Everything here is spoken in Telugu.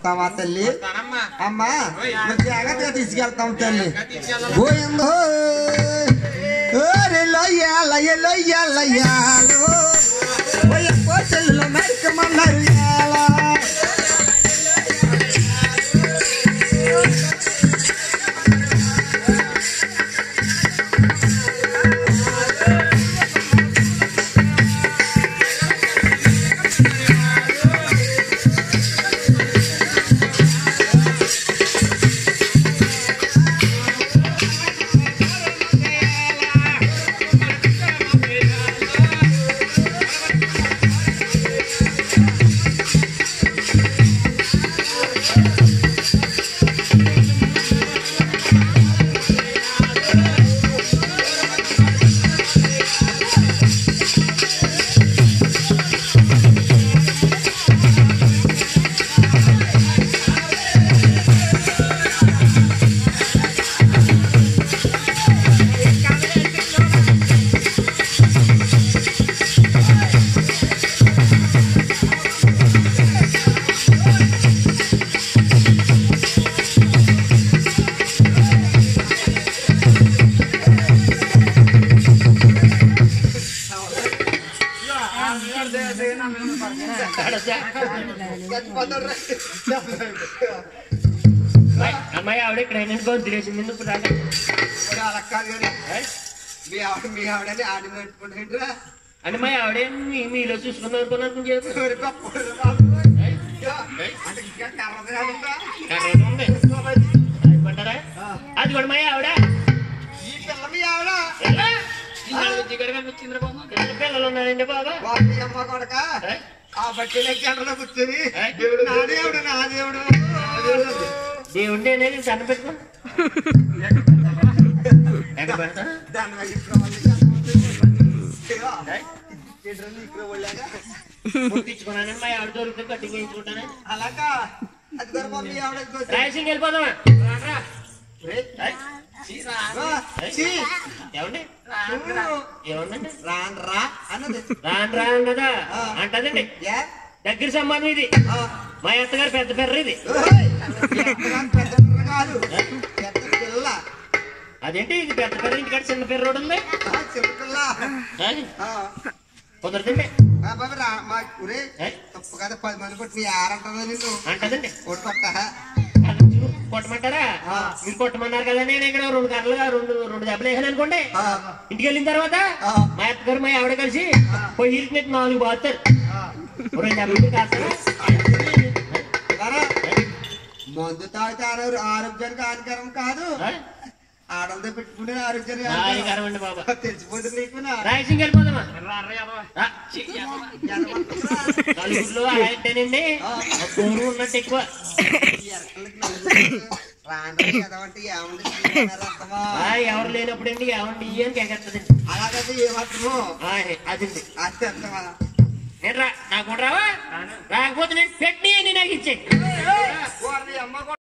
వస్తావా తల్లి వస్తానమ్మా అమ్మా మరి జాగ్రత్తగా తీసుకెళ్తాం తల్లి తీసుకెళ్ళాలి గోయిందో లొయ్యాల లొయ్యాల యాలో ఓయప్పో చెల్లులో నరకమన్నారు యాల అమ్మాయి ఆవిడ ఇక్కడ ఏంటంటే గొంతు తెలిసింది ఎందుకు రాగా అలా కాదు కానీ మీ ఆవిడ మీ ఆవిడని ఆడి పెట్టుకుంటారా అంటే మా ఆవిడ మీ- మీలో చూసుకుందాం అనుకున్నాను చెప్పు అంటే ఇంకా కర్రదే ఉందా కర్రగా ఉంది అయిపోతారా అది కూడా మా ఆవిడ ఈ పిల్ల మీ ఆవిడ ఎలా? ఇద్దరు పిల్లలు ఉన్నారండి బాబా వాడి అమ్మ కొడక ఏయ్, ఆ బట్టీలో గంటలో కూర్చొని ఏయ్. నా దేవుడు నా దేవుడు నా దేవుడు దేవుడి అనేది సన్న పెట్టుకో ఎక్కడ పెడతా దాని వల్ల ఇప్పుడు మళ్ళీ ఇదిగో, ఇద్దరు నీకు ఒళ్ళాగా ముట్టించుకున్నానని మా ఆవిడ దొరికితే కట్టింగ్ వేయించుకుంటాను అలాగా అది కూడా మమ్మీ ఆవిడ ఇంకోటి. రాయసింగ్ వెళ్ళిపోదామా ఏయ్, ఏయ్, రా, చీ, ఏమండి నువ్వు ఏమందండి రాను రా అన్నది రాను రాను కదా ఆ. అంటదండి ఏ? దగ్గర సంబంధం ఇది ఆ, మా అత్తగారు పెద్ద పెర్ర ఇది ఓయ్, ఎత్తగా పెద్ద పిల్ల కాదు పెద్ద పిల్ల అదేంటి ఇది పెద్ద పెర్ర ఇంటికాడ చిన్న పెర్ర రోడ్డు ఉంది ఆ, చిన్న పిల్ల ఆ, ఆ, కుదరదండి ఆ, బాబు రా మా ఊరే ఏయ్, తప్పు కదా పది మంది కొట్టి నీ ఆరంటుందా నిన్ను అంటదండి కొట్టు కొట్ట అది చూ- కొట్టమంటారా ఆ. మీరు కొట్టమన్నారు కదా నేను ఇక్కడ రెండు కర్రలుగా రెండు రెండు దెబ్బలు వేసాను అనుకోండి ఆ, ఇంటికి వెళ్ళిన తర్వాత ఆ. మా అత్తగారు మా ఆవిడ కలిసి పొయ్యి నెట్టి నాలుగు బాగుతారు ఆ. రెండు దెబ్బలు కాస్తారా రా. మందు తాగితే ఆరో- ఆరోగ్యానికి హానికరం కాదు ఆడలతో పెట్టుకునే ఆరోగ్యానికి హానికరం. హాయికరం అండి బాబా తెలిసిపోతుంది నీకు నా రాయసింగ్ వెళ్ళిపోదామా రా. ఎదవట్టురా. నలుగురిలో ఆయనండి కూరు ఉన్నట్టు ఎక్కువ ఈ ఎరకలకి నలుగురు రాండ్రా ఎదవంటే ఏముంది తీసుకున్నారు అర్థమా? ఆ, ఎవరు లేనప్పుడు అండి ఏమండి అని కేకెత్తదండి అలాగైతే ఏమర్థమో అదండి అది అర్థమా నేను రా నాకు రావా రాకపోతే నేను పెట్టి నాకు ఇచ్చే వారిని అమ్మ